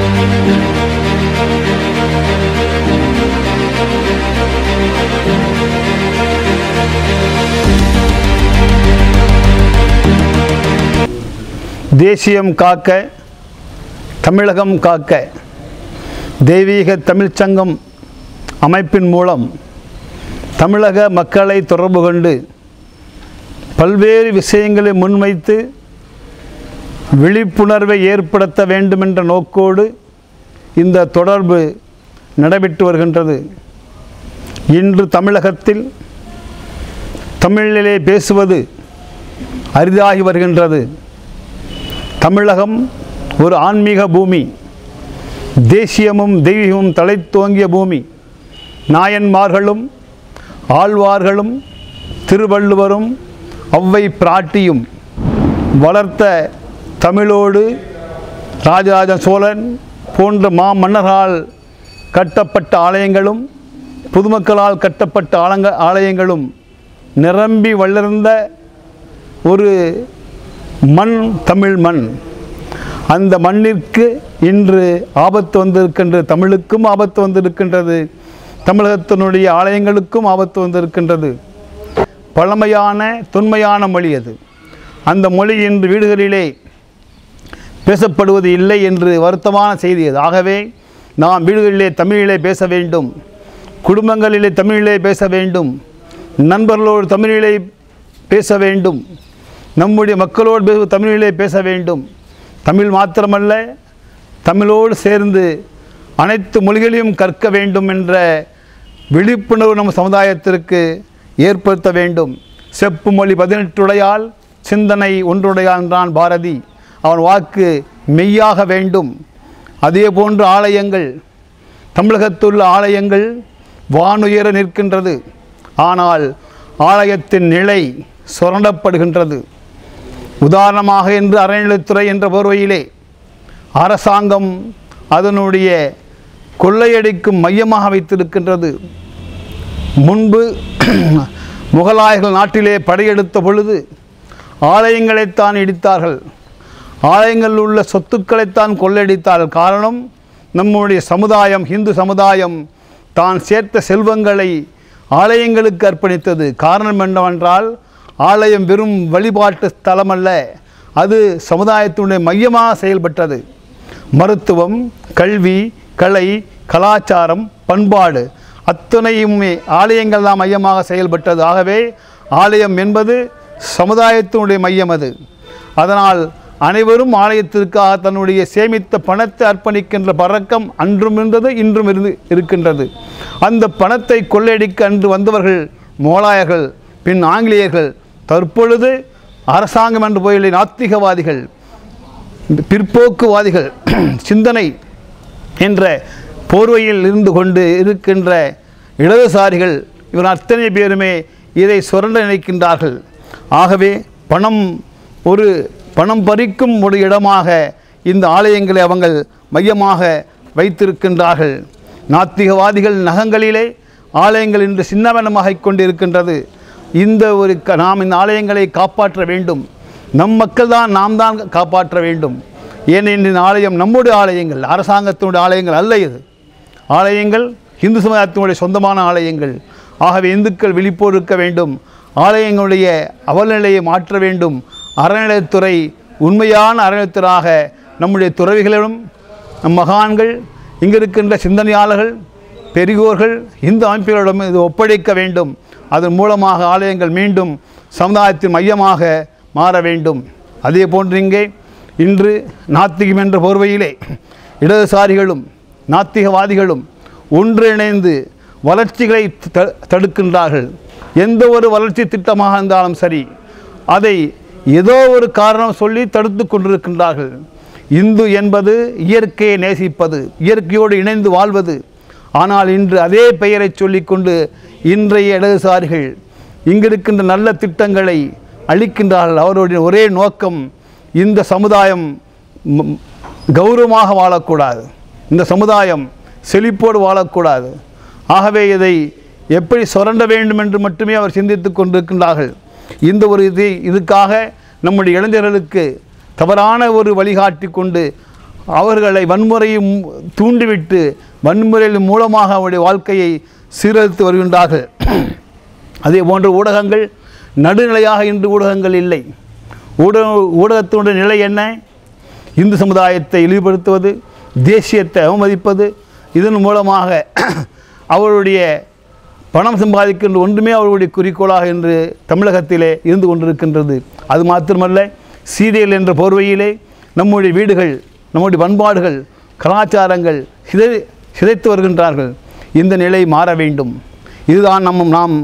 தேசியம் காக்க தமிழகம் காக்க தெய்வீக தமிழ்ச் சங்கம் அமைப்பின் மூலம் தமிழக மக்களை தொடர்பு கொண்டு பல்வேறு விஷயங்களை முன்வைத்து விழிப்புணர்வை ஏற்படுத்த வேண்டுமென்ற நோக்கோடு இந்த தொடர்பு நடைபெற்று வருகின்றது இன்று தமிழகத்தில் தமிழிலே பேசுவது அரிதாகி வருகின்றது தமிழகம் ஒரு ஆன்மீக பூமி தேசியமும் தெய்வீகமும் தழைத்தோங்கிய பூமி நாயன்மார்களும் ஆழ்வார்களும் திருவள்ளுவரும் ஔவை பிராட்டியும் வளர்த்த தமிழோடு ராஜராஜ சோழன் போன்ற மா மன்னர்களால் கட்டப்பட்ட ஆலயங்களும் பொதுமக்களால் கட்டப்பட்ட ஆலங்க ஆலயங்களும் நிரம்பி வளர்ந்த ஒரு மண் தமிழ் மண் அந்த மண்ணிற்கு இன்று ஆபத்து வந்திருக்கின்றது தமிழுக்கும் ஆபத்து வந்திருக்கின்றது தமிழகத்தினுடைய ஆலயங்களுக்கும் ஆபத்து வந்திருக்கின்றது பழமையான தொன்மையான மொழி அது அந்த மொழி இன்று வீடுகளிலே பேசப்படுவது இல்லை என்று வருத்தமான செய்தி அது ஆகவே நாம் வீடுகளிலே தமிழிலே பேச வேண்டும் குடும்பங்களிலே தமிழிலே பேச வேண்டும் நண்பர்களோடு தமிழிலே பேச வேண்டும் நம்முடைய மக்களோடு பே- தமிழிலே பேச வேண்டும் தமிழ் மாத்திரமல்ல தமிழோடு சேர்ந்து அனைத்து மொழிகளையும் கற்க வேண்டும் என்ற விழிப்புணர்வு நம் சமுதாயத்திற்கு ஏற்படுத்த வேண்டும் செப்பு மொழி பதினெட்டுடையால் சிந்தனை ஒன்றுடையான் என்றான் பாரதி அவன் வாக்கு மெய்யாக வேண்டும் அதே போன்று ஆலயங்கள் தமிழகத்துள்ள ஆலயங்கள் வானுயர நிற்கின்றது ஆனால் ஆலயத்தின் நிலை சுரண்டப்படுகின்றது உதாரணமாக இன்று அறநிலைத்துறை என்ற போர்வையிலே அரசாங்கம் அதனுடைய கொள்ளையடிக்கும் மையமாக வைத்திருக்கின்றது முன்பு முகலாயர்கள் நாட்டிலே படையெடுத்த பொழுது ஆலயங்களைத்தான் இடித்தார்கள் ஆலயங்களில் உள்ள சொத்துக்களைத்தான் கொள்ளையடித்தார்கள் காரணம் நம்முடைய சமுதாயம் இந்து சமுதாயம் தான் சேர்த்த செல்வங்களை ஆலயங்களுக்கு அர்ப்பணித்தது காரணம் என்னவென்றால் ஆலயம் வெறும் வழிபாட்டு ஸ்தலம் அல்ல அது சமுதாயத்தினுடைய மையமாக செயல்பட்டது மருத்துவம் கல்வி கலை கலாச்சாரம் பண்பாடு அத்தனையுமே ஆலயங்கள் தான் மையமாக செயல்பட்டது ஆகவே ஆலயம் என்பது சமுதாயத்தினுடைய மையம் அது அதனால் அனைவரும் ஆலயத்திற்காக தன்னுடைய சேமித்த பணத்தை அர்ப்பணிக்கின்ற பழக்கம் அன்றும் இருந்தது இன்றும் இருந்து இருக்கின்றது அந்த பணத்தை கொள்ளையடிக்க அன்று வந்தவர்கள் மோலாயர்கள் பின் ஆங்கிலேயர்கள் தற்பொழுது அரசாங்கம் என்று போயில்லை நாத்திகவாதிகள் பிற்போக்குவாதிகள் சிந்தனை என்ற போர்வையில் இருந்து கொண்டு இருக்கின்ற இடதுசாரிகள் இவர் அத்தனை பேருமே இதை சுரண்ட நினைக்கின்றார்கள் ஆகவே பணம் ஒரு பணம் பறிக்கும் ஒரு இடமாக இந்த ஆலயங்களை அவங்கள் மையமாக வைத்திருக்கின்றார்கள் நாத்திகவாதிகள் நகங்களிலே ஆலயங்கள் இன்று சின்னவனமாக கொண்டிருக்கின்றது இந்த ஒரு க- நாம் இந்த ஆலயங்களை காப்பாற்ற வேண்டும் நம் மக்கள் தான் நாம் தான் காப்பாற்ற வேண்டும் ஏனெனில் இந்த ஆலயம் நம்முடைய ஆலயங்கள் அரசாங்கத்தினுடைய ஆலயங்கள் அல்ல இது ஆலயங்கள் இந்து சமுதாயத்தினுடைய சொந்தமான ஆலயங்கள் ஆகவே இந்துக்கள் விழிப்போடு இருக்க வேண்டும் ஆலயங்களுடைய அவல்நிலையை மாற்ற வேண்டும் அறநிலையத்துறை உண்மையான அறநிலையத்துறையாக நம்முடைய துறவிகளிடம் நம் மகான்கள் இங்கு இருக்கின்ற சிந்தனையாளர்கள் பெரியோர்கள் இந்து அமைப்புகளிடம் இது ஒப்படைக்க வேண்டும் அதன் மூலமாக ஆலயங்கள் மீண்டும் சமுதாயத்தின் மையமாக மாற வேண்டும் அதே போன்று இங்கே இன்று நாத்திகம் என்ற போர்வையிலே இடதுசாரிகளும் நாத்திகவாதிகளும் ஒன்றிணைந்து வளர்ச்சிகளை த- தடுக்கின்றார்கள் எந்த ஒரு வளர்ச்சி திட்டமாக இருந்தாலும் சரி அதை ஏதோ ஒரு காரணம் சொல்லி தடுத்து கொண்டிருக்கின்றார்கள் இந்து என்பது இயற்கையை நேசிப்பது இயற்கையோடு இணைந்து வாழ்வது ஆனால் இன்று அதே பெயரை சொல்லிக்கொண்டு இன்றைய இடதுசாரிகள் இங்கிருக்கின்ற நல்ல திட்டங்களை அளிக்கின்றார்கள் அவருடைய ஒரே நோக்கம் இந்த சமுதாயம் ம், கௌரவமாக வாழக்கூடாது இந்த சமுதாயம் செழிப்போடு வாழக்கூடாது ஆகவே இதை எப்படி சுரண்ட வேண்டும் என்று மட்டுமே அவர் சிந்தித்து கொண்டிருக்கின்றார்கள் இந்த ஒரு இது இதுக்காக நம்முடைய இளைஞர்களுக்கு தவறான ஒரு வழிகாட்டி கொண்டு அவர்களை வன்முறையும் தூண்டிவிட்டு வன்முறையின் மூலமாக அவருடைய வாழ்க்கையை சீரழித்து வருகின்றார்கள் அதே போன்ற ஊடகங்கள் நடுநிலையாக இன்று ஊடகங்கள் இல்லை ஊடக ஊடகத்தினுடைய நிலை என்ன இந்து சமுதாயத்தை இழிவுபடுத்துவது தேசியத்தை அவமதிப்பது இதன் மூலமாக அவருடைய பணம் சம்பாதிக்கின்ற ஒன்றுமே அவருடைய குறிக்கோளாக இன்று தமிழகத்திலே இருந்து கொண்டிருக்கின்றது அது மாத்திரமல்ல சீரியல் என்ற போர்வையிலே நம்முடைய வீடுகள் நம்முடைய பண்பாடுகள் கலாச்சாரங்கள் சிதை சிதைத்து வருகின்றார்கள் இந்த நிலை மாற வேண்டும் இதுதான் நம்ம நாம்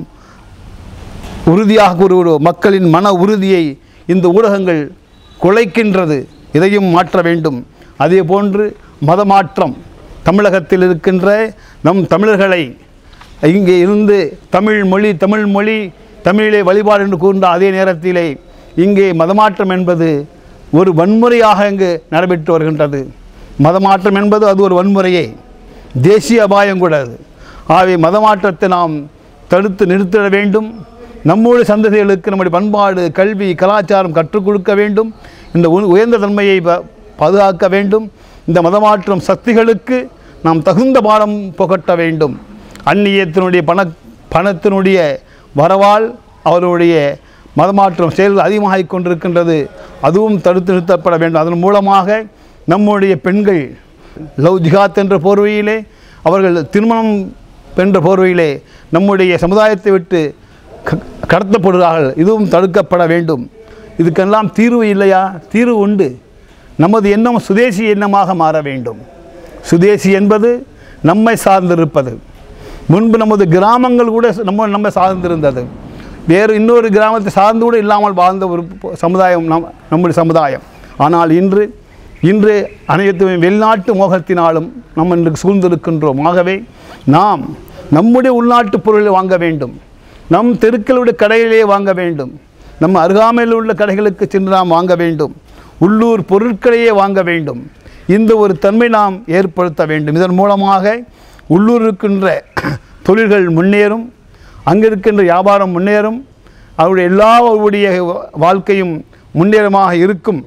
உறுதியாக கூறுகிறோம் மக்களின் மன உறுதியை இந்த ஊடகங்கள் குலைக்கின்றது இதையும் மாற்ற வேண்டும் அதே போன்று மதமாற்றம் தமிழகத்தில் இருக்கின்ற நம் தமிழர்களை இங்கே இருந்து தமிழ் மொழி தமிழ் மொழி தமிழிலே வழிபாடு என்று கூர்ந்த அதே நேரத்திலே இங்கே மதமாற்றம் என்பது ஒரு வன்முறையாக இங்கு நடைபெற்று வருகின்றது மதமாற்றம் என்பது அது ஒரு வன்முறையே தேசிய அபாயம் கூட அது ஆகவே மதமாற்றத்தை நாம் தடுத்து நிறுத்திட வேண்டும் நம்முடைய சந்ததிகளுக்கு நம்முடைய பண்பாடு கல்வி கலாச்சாரம் கற்றுக் கொடுக்க வேண்டும் இந்த உ- உயர்ந்த தன்மையை ப- பாதுகாக்க வேண்டும் இந்த மதமாற்றம் சக்திகளுக்கு நாம் தகுந்த பாடம் புகட்ட வேண்டும் அந்நியத்தினுடைய பண பணத்தினுடைய வரவால் அவருடைய மதமாற்றம் செயல் அதிகமாகிக் கொண்டிருக்கின்றது அதுவும் தடுத்து நிறுத்தப்பட வேண்டும் அதன் மூலமாக நம்முடைய பெண்கள் லவ் ஜிஹாத் என்ற போர்வையிலே அவர்கள் திருமணம் என்ற போர்வையிலே நம்முடைய சமுதாயத்தை விட்டு க- கடத்தப்படுகிறார்கள் இதுவும் தடுக்கப்பட வேண்டும் இதுக்கெல்லாம் தீர்வு இல்லையா தீர்வு உண்டு நமது எண்ணம் சுதேசி எண்ணமாக மாற வேண்டும் சுதேசி என்பது நம்மை சார்ந்திருப்பது முன்பு நமது கிராமங்கள் கூட நம்ம நம்ம சார்ந்திருந்தது வேறு இன்னொரு கிராமத்தை சார்ந்து கூட இல்லாமல் வாழ்ந்த ஒரு ப- சமுதாயம் நம் நம்முடைய சமுதாயம் ஆனால் இன்று இன்று அனைத்துமே வெளிநாட்டு மோகத்தினாலும் நம்ம இன்று சூழ்ந்திருக்கின்றோம் ஆகவே நாம் நம்முடைய உள்நாட்டு பொருளை வாங்க வேண்டும் நம் தெருக்களுடைய கடையிலே வாங்க வேண்டும் நம்ம அருகாமையில் உள்ள கடைகளுக்கு சென்று நாம் வாங்க வேண்டும் உள்ளூர் பொருட்களையே வாங்க வேண்டும் இந்த ஒரு தன்மை நாம் ஏற்படுத்த வேண்டும் இதன் மூலமாக உள்ளூர் இருக்கின்ற தொழில்கள் முன்னேறும் அங்கே இருக்கின்ற வியாபாரம் முன்னேறும் அவருடைய எல்லாருடைய வாழ்க்கையும் முன்னேறமாக இருக்கும்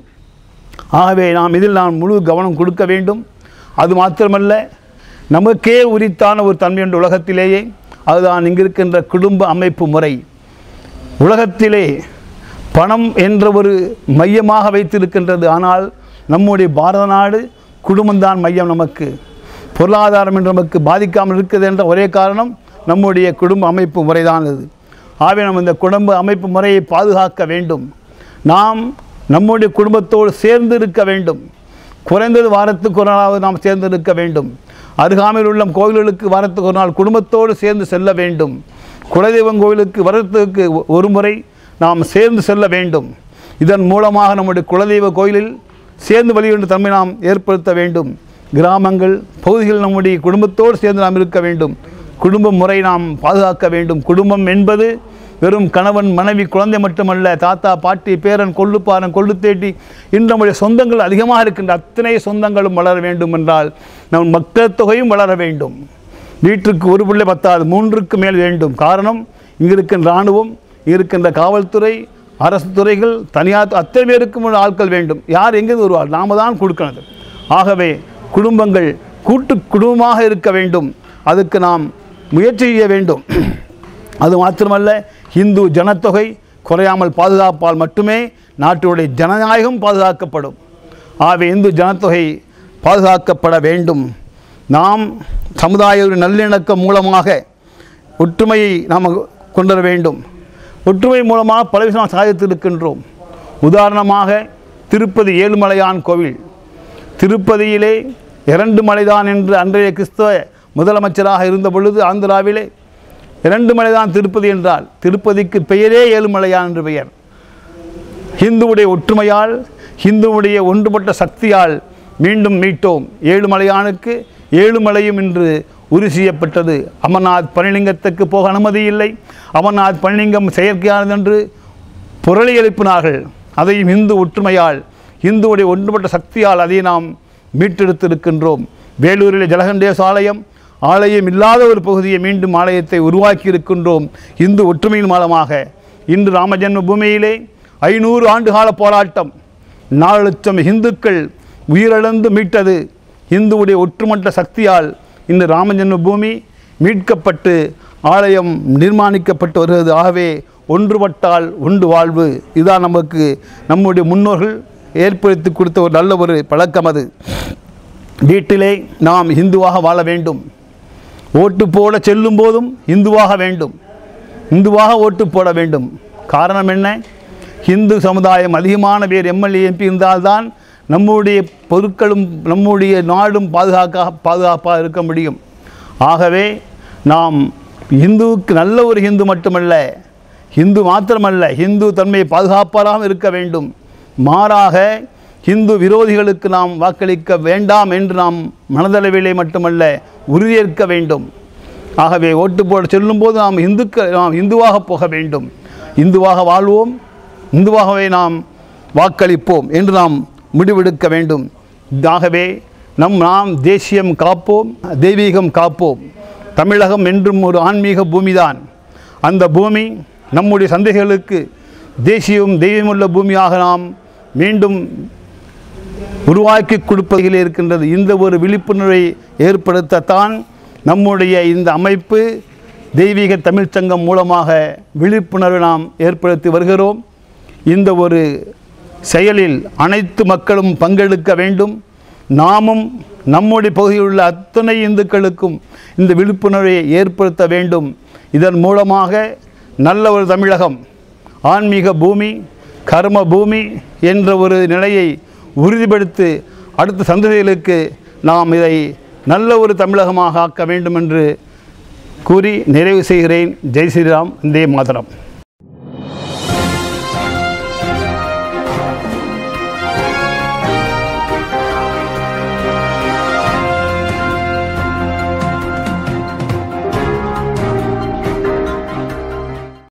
ஆகவே நாம் இதில் நாம் முழு கவனம் கொடுக்க வேண்டும் அது மாத்திரமல்ல நமக்கே உரித்தான ஒரு தன்மை என்ற உலகத்திலேயே அதுதான் இங்கு இருக்கின்ற குடும்ப அமைப்பு முறை உலகத்திலே பணம் என்ற ஒரு மையமாக வைத்திருக்கின்றது ஆனால் நம்முடைய பாரத நாடு குடும்பம்தான் மையம் நமக்கு பொருளாதாரம் என்று நமக்கு பாதிக்காமல் இருக்குது என்ற ஒரே காரணம் நம்முடைய குடும்ப அமைப்பு முறைதான் இது ஆகவே நம்ம இந்த குடும்ப அமைப்பு முறையை பாதுகாக்க வேண்டும் நாம் நம்முடைய குடும்பத்தோடு சேர்ந்து இருக்க வேண்டும் குறைந்தது வாரத்துக்கு ஒரு நாளாவது நாம் சேர்ந்து இருக்க வேண்டும் அருகாமையில் உள்ள கோவில்களுக்கு வாரத்துக்கு ஒரு நாள் குடும்பத்தோடு சேர்ந்து செல்ல வேண்டும் குலதெய்வம் கோவிலுக்கு வருடத்துக்கு ஒ- ஒரு முறை நாம் சேர்ந்து செல்ல வேண்டும் இதன் மூலமாக நம்முடைய குலதெய்வ கோயிலில் சேர்ந்து வழிகின்ற தன்மை நாம் ஏற்படுத்த வேண்டும் கிராமங்கள் பகுதிகள் நம்முடைய குடும்பத்தோடு சேர்ந்து நாம் இருக்க வேண்டும் குடும்ப முறை நாம் பாதுகாக்க வேண்டும் குடும்பம் என்பது வெறும் கணவன் மனைவி குழந்தை மட்டுமல்ல தாத்தா பாட்டி பேரன் கொள்ளுப்பாரன் கொள்ளுத்தேட்டி இன்று நம்முடைய சொந்தங்கள் அதிகமாக இருக்கின்ற அத்தனை சொந்தங்களும் வளர வேண்டும் என்றால் நம் மக்கள் தொகையும் வளர வேண்டும் வீட்டுக்கு ஒரு பிள்ளை பத்தாது மூன்றுக்கு மேல் வேண்டும் காரணம் இங்கு இருக்கின்ற இராணுவம் இங்கு இருக்கின்ற காவல்துறை அரசு துறைகள் தனியார் அத்தனை பேருக்கும் உள்ள ஆட்கள் வேண்டும் யார் எங்கேருந்து வருவார் நாம தான் கொடுக்கணும் ஆகவே குடும்பங்கள் கூட்டு குடும்பமாக இருக்க வேண்டும் அதுக்கு நாம் முயற்சி செய்ய வேண்டும் அது மாத்திரமல்ல இந்து ஜனத்தொகை குறையாமல் பாதுகாப்பால் மட்டுமே நாட்டினுடைய ஜனநாயகம் பாதுகாக்கப்படும் ஆகவே இந்து ஜனத்தொகை பாதுகாக்கப்பட வேண்டும் நாம் சமுதாய ஒரு நல்லிணக்கம் மூலமாக ஒற்றுமையை நாம் கொண்டு வர வேண்டும் ஒற்றுமை மூலமாக பல விஷயம் நாம் சாதித்திருக்கின்றோம் உதாரணமாக திருப்பதி ஏழுமலையான் கோவில் திருப்பதியிலே இரண்டு மலைதான் என்று அன்றைய கிறிஸ்தவ முதலமைச்சராக இருந்த பொழுது ஆந்திராவிலே இரண்டு மலைதான் திருப்பதி என்றால் திருப்பதிக்கு பெயரே ஏழுமலையான் என்று பெயர் ஹிந்துவுடைய ஒற்றுமையால் ஹிந்துவுடைய ஒன்றுபட்ட சக்தியால் மீண்டும் மீட்டோம் ஏழுமலையானுக்கு ஏழுமலையும் இன்று உறுதி செய்யப்பட்டது அமர்நாத் பனிலிங்கத்துக்கு போக அனுமதி இல்லை அமர்நாத் பனிலிங்கம் செயற்கையானது என்று புரளி எழுப்பினார்கள் அதையும் இந்து ஒற்றுமையால் இந்துவுடைய ஒன்றுபட்ட சக்தியால் அதை நாம் மீட்டெடுத்திருக்கின்றோம் வேலூரில் ஜலகண்டேச ஆலயம் ஆலயம் இல்லாத ஒரு பகுதியை மீண்டும் ஆலயத்தை உருவாக்கி இருக்கின்றோம் இந்து ஒற்றுமையின் மூலமாக இன்று ராமஜென்ம பூமியிலே ஐநூறு ஆண்டுகால போராட்டம் நாலு லட்சம் இந்துக்கள் உயிரிழந்து மீட்டது இந்துவுடைய ஒற்றுமொத்த சக்தியால் இந்த ராமஜன்ம பூமி மீட்கப்பட்டு ஆலயம் நிர்மாணிக்கப்பட்டு வருகிறது ஆகவே ஒன்றுபட்டால் உண்டு வாழ்வு இதுதான் நமக்கு நம்முடைய முன்னோர்கள் ஏற்படுத்தி கொடுத்த ஒரு நல்ல ஒரு பழக்கம் அது வீட்டிலே நாம் இந்துவாக வாழ வேண்டும் ஓட்டு போட செல்லும் போதும் இந்துவாக வேண்டும் இந்துவாக ஓட்டு போட வேண்டும் காரணம் என்ன இந்து சமுதாயம் அதிகமான பேர் எம்எல்ஏ எம்பி இருந்தால்தான் நம்முடைய பொருட்களும் நம்முடைய நாடும் பாதுகாக்க பாதுகாப்பாக இருக்க முடியும் ஆகவே நாம் இந்துவுக்கு நல்ல ஒரு இந்து மட்டுமல்ல இந்து மாத்திரமல்ல இந்து தன்மையை பாதுகாப்பாராக இருக்க வேண்டும் மாறாக இந்து விரோதிகளுக்கு நாம் வாக்களிக்க வேண்டாம் என்று நாம் மனதளவிலே மட்டுமல்ல உறுதியேற்க வேண்டும் ஆகவே ஓட்டு போட செல்லும்போது நாம் இந்துக்க நாம் இந்துவாக போக வேண்டும் இந்துவாக வாழ்வோம் இந்துவாகவே நாம் வாக்களிப்போம் என்று நாம் முடிவெடுக்க வேண்டும் ஆகவே நம் நாம் தேசியம் காப்போம் தெய்வீகம் காப்போம் தமிழகம் என்றும் ஒரு ஆன்மீக பூமிதான் அந்த பூமி நம்முடைய சந்தைகளுக்கு தேசியம் தெய்வமுள்ள பூமியாக நாம் மீண்டும் உருவாக்கி கொடுப்பதில் இருக்கின்றது இந்த ஒரு விழிப்புணர்வை ஏற்படுத்தத்தான் நம்முடைய இந்த அமைப்பு தெய்வீக தமிழ்ச் சங்கம் மூலமாக விழிப்புணர்வை நாம் ஏற்படுத்தி வருகிறோம் இந்த ஒரு செயலில் அனைத்து மக்களும் பங்கெடுக்க வேண்டும் நாமும் நம்முடைய பகுதியில் உள்ள அத்தனை இந்துக்களுக்கும் இந்த விழிப்புணர்வை ஏற்படுத்த வேண்டும் இதன் மூலமாக நல்ல ஒரு தமிழகம் ஆன்மீக பூமி கர்ம பூமி என்ற ஒரு நிலையை உறுதிப்படுத்தி அடுத்த சந்ததிகளுக்கு நாம் இதை நல்ல ஒரு தமிழகமாக ஆக்க வேண்டும் என்று கூறி நிறைவு செய்கிறேன் ஜெய் ஸ்ரீராம் இந்தே மாதரம்